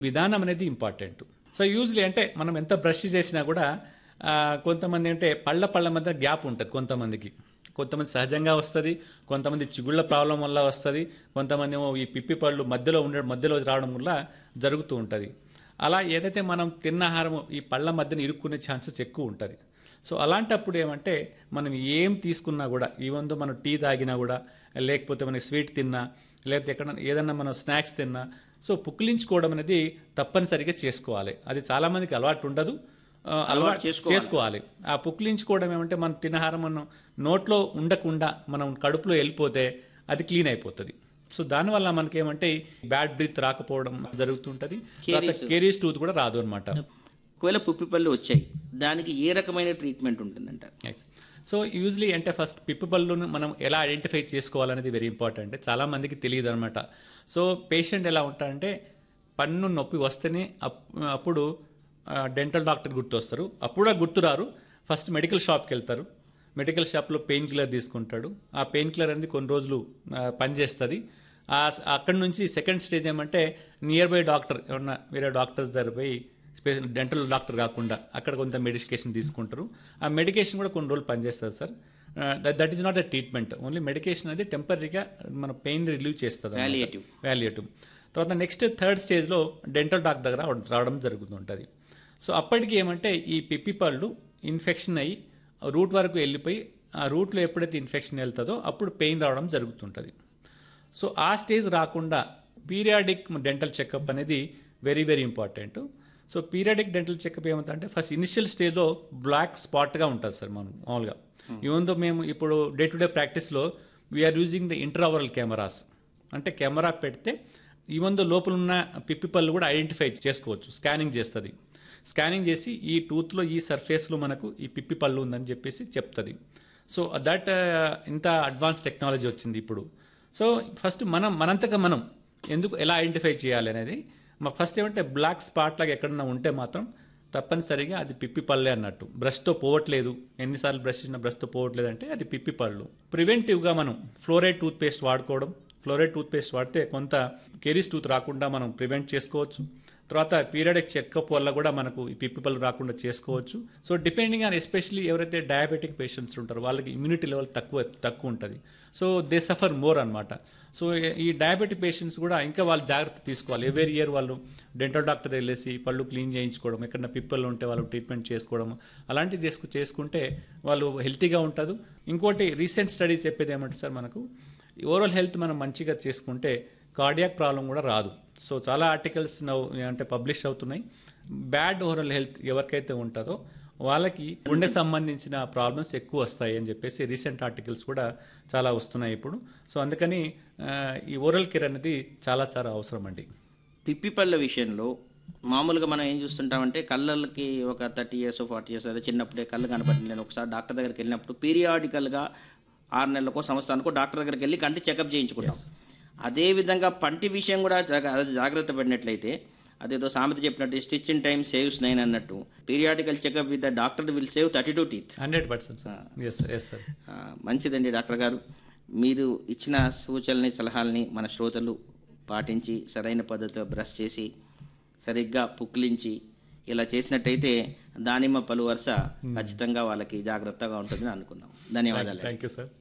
విధానం అనేది important so యూజ్లీ అంటే మనం ఎంత బ్రష్ చేసినా కూడా ఆ, కొంతమంది అంటే పళ్ళ పళ్ళ మధ్య గ్యాప్ ఉంటుంది కొంతమందికి కొంతమంది సహజంగా వస్తుంది కొంతమంది చిగుళ్ళ ప్రాబ్లం వల్ల వస్తుంది కొంతమంది ఏమో ఈ పిప్పి పళ్ళు మధ్యలో ఉండే మధ్యలో రావడం వల్ల జరుగుతూ ఉంటుంది అలా ఏదైతే మనం తిన్న ఆహారం ఈ పళ్ళ మధ్యన ఇరుక్కునే ఛాన్సెస్ ఎక్కువ ఉంటుంది సో అలాంటప్పుడు ఏమంటే మనం ఏం తీసుకున్నా కూడా ఈవెన్ దో మనం టీ తాగినా కూడా లేకపోతే మనకి స్వీట్ తిన్నా లేకపోతే ఎక్కడ ఏదన్నా మనం స్నాక్స్ తిన్నా సో పుక్కిలించుకోవడం అనేది తప్పనిసరిగా చేసుకోవాలి అది చాలా మందికి అలవాటు ఉండదు ఆ, అలవాటు చేసుకోవాలి. చేసుకోవాలి ఆ పుక్కిలించుకోవడం ఏమంటే మనం తినహారం మనం నోట్లో ఉండకుండా మనం కడుపులో వెళ్ళిపోతే అది క్లీన్ అయిపోతుంది సో దానివల్ల మనకి ఏమంటే బ్యాడ్ బ్రీత్ రాకపోవడం జరుగుతుంటది తర్వాత కేరీస్ టూత్ కూడా రాదు అనమాట ఒకవేళ పుప్పిపళ్ళు వచ్చాయి దానికి ఏ రకమైన ట్రీట్మెంట్ ఉంటుందంటారు సో యూజువలీ అంటే ఫస్ట్ పిప్పి పళ్ళును మనం ఎలా ఐడెంటిఫై చేసుకోవాలనేది వెరీ ఇంపార్టెంట్ చాలా మందికి తెలియదు అనమాట సో పేషెంట్ ఎలా ఉంటారంటే పన్ను నొప్పి వస్తేనే అప్- అప్పుడు డెంటల్ డాక్టర్ గుర్తొస్తారు అప్పుడు గుర్తురారు ఫస్ట్ మెడికల్ షాప్కి వెళ్తారు మెడికల్ షాప్లో పెయిన్ కిల్లర్ తీసుకుంటాడు ఆ పెయిన్ కిల్లర్ అనేది కొన్ని రోజులు ఆ, పనిచేస్తుంది ఆ అక్కడి నుంచి సెకండ్ స్టేజ్ ఏమంటే నియర్ బై డాక్టర్ ఏమన్నా వేరే డాక్టర్స్ దగ్గర పోయి స్పెషల్ డెంటల్ డాక్టర్ కాకుండా అక్కడ కొంత మెడికేషన్ తీసుకుంటారు ఆ మెడికేషన్ కూడా కొన్ని రోజులు పనిచేస్తుంది sir that is not a treatment only medication అనేది టెంపరీగా మన పెయిన్ రిలీవ్ చేస్తుంది Palliative. వాల్యుయేటివ్ తర్వాత నెక్స్ట్ థర్డ్ స్టేజ్లో డెంటల్ డాక్టర్ దగ్గర రావడం జరుగుతుంటుంది సో అప్పటికి ఏమంటే ఈ పిప్పి పళ్ళు ఇన్ఫెక్షన్ అయ్యి రూట్ వరకు వెళ్ళిపోయి ఆ రూట్లో ఎప్పుడైతే ఇన్ఫెక్షన్ వెళ్తుందో అప్పుడు పెయిన్ రావడం జరుగుతుంటుంది సో ఆ స్టేజ్ రాకుండా పీరియాడిక్ డెంటల్ చెకప్ అనేది very very important so periodic dental checkup ఏమవుతుందంటే ఫస్ట్ ఇనిషియల్ స్టేజ్లో బ్లాక్ స్పాట్గా ఉంటుంది సార్ మనం మామూలుగా ఈవెన్ దో మేము ఇప్పుడు డే టు డే ప్రాక్టీస్లో we are using the intraoral cameras అంటే కెమెరా పెడితే ఈవెన్ దో లోపల ఉన్న పిప్పి పళ్ళు కూడా ఐడెంటిఫై చేసుకోవచ్చు స్కానింగ్ చేస్తుంది స్కానింగ్ చేసి ఈ టూత్లో ఈ సర్ఫేస్లో మనకు ఈ పిప్పి పళ్ళు ఉందని చెప్పేసి చెప్తుంది సో దట్ ఇంత అడ్వాన్స్ టెక్నాలజీ వచ్చింది ఇప్పుడు సో ఫస్ట్ మనం మనంతగా మనం ఎందుకు ఎలా ఐడెంటిఫై చేయాలి అనేది మా ఫస్ట్ ఏమంటే బ్లాక్ స్పాట్ లాగా ఎక్కడన్నా ఉంటే మాత్రం తప్పనిసరిగా అది పిప్పి పళ్ళే అన్నట్టు బ్రష్తో పోవట్లేదు ఎన్నిసార్లు బ్రష్ చేసినా బ్రష్తో పోవట్లేదు అంటే అది పిప్పి పళ్ళు ప్రివెంటివ్గా మనం ఫ్లోరైడ్ టూత్ పేస్ట్ వాడుకోవడం ఫ్లోరైడ్ టూత్ పేస్ట్ వాడితే కొంత కెరీస్ టూత్ రాకుండా మనం ప్రివెంట్ చేసుకోవచ్చు తర్వాత పీరియడిక్ చెకప్ వల్ల కూడా మనకు ఈ పిప్పి పళ్ళు రాకుండా చేసుకోవచ్చు సో డిపెండింగ్ ఆన్ ఎస్పెషలీ ఎవరైతే డయాబెటిక్ పేషెంట్స్ ఉంటారో వాళ్ళకి ఇమ్యూనిటీ లెవెల్ తక్కువ తక్కువ ఉంటుంది సో దే సఫర్ మోర్ అనమాట సో ఈ డయాబెటిక్ పేషెంట్స్ కూడా ఇంకా వాళ్ళు జాగ్రత్త తీసుకోవాలి ఎవరీ ఇయర్ వాళ్ళు డెంటల్ డాక్టర్ వెళ్ళేసి పళ్ళు క్లీన్ చేయించుకోవడం ఎక్కడన్నా పిప్పలు ఉంటే వాళ్ళు ట్రీట్మెంట్ చేసుకోవడం అలాంటివి చేసుకు చేసుకుంటే వాళ్ళు హెల్తీగా ఉంటుంది ఇంకోటి రీసెంట్ స్టడీస్ చెప్పేది ఏమంటే సార్ మనకు ఓవరాల్ హెల్త్ మనం మంచిగా చేసుకుంటే కార్డియాక్ ప్రాబ్లం కూడా రాదు సో చాలా ఆర్టికల్స్ నవ్వు అంటే పబ్లిష్ అవుతున్నాయి బ్యాడ్ ఓవరాల్ హెల్త్ ఎవరికైతే ఉంటుందో వాళ్ళకి గుండె సంబంధించిన ప్రాబ్లమ్స్ ఎక్కువ వస్తాయి అని చెప్పేసి రీసెంట్ ఆర్టికల్స్ కూడా చాలా వస్తున్నాయి ఇప్పుడు సో అందుకని ఆ, ఈ ఓరల్ కేర్ అనేది చాలా చాలా అవసరం అండి పిప్పిపళ్ళ విషయంలో మామూలుగా మనం ఏం చూస్తుంటామంటే కళ్ళకి ఒక థర్టీ ఇయర్స్ ఫార్టీ ఇయర్స్ అదే చిన్నప్పుడే కళ్ళు కనపడింది నేను ఒకసారి డాక్టర్ దగ్గరికి వెళ్ళినప్పుడు పీరియాడికల్గా ఆరు నెలలకో సంవత్సరానికో డాక్టర్ దగ్గరికి వెళ్ళి కంటి చెకప్ చేయించుకుంటాం అదే విధంగా పంటి విషయం కూడా జాగ- జాగ్రత్త పడినట్లయితే అదేదో సామెత చెప్పినట్టు stitch in time saves nine అన్నట్టు periodical checkup with the doctor will save thirty two teeth hundred percent sir yes sir yes sir ఆ, మంచిదండి డాక్టర్ గారు మీరు ఇచ్చిన సూచనల్ని సలహాలని మన శ్రోతలు పాటించి సరైన పద్ధతిలో బ్రష్ చేసి సరిగ్గా పుక్లించి ఇలా చేసినట్టయితే దానిమ్మ పలు వరుస ఖచ్చితంగా వాళ్ళకి జాగ్రత్తగా ఉంటుందని అనుకుందాం ధన్యవాదాలు థ్యాంక్ యూ సార్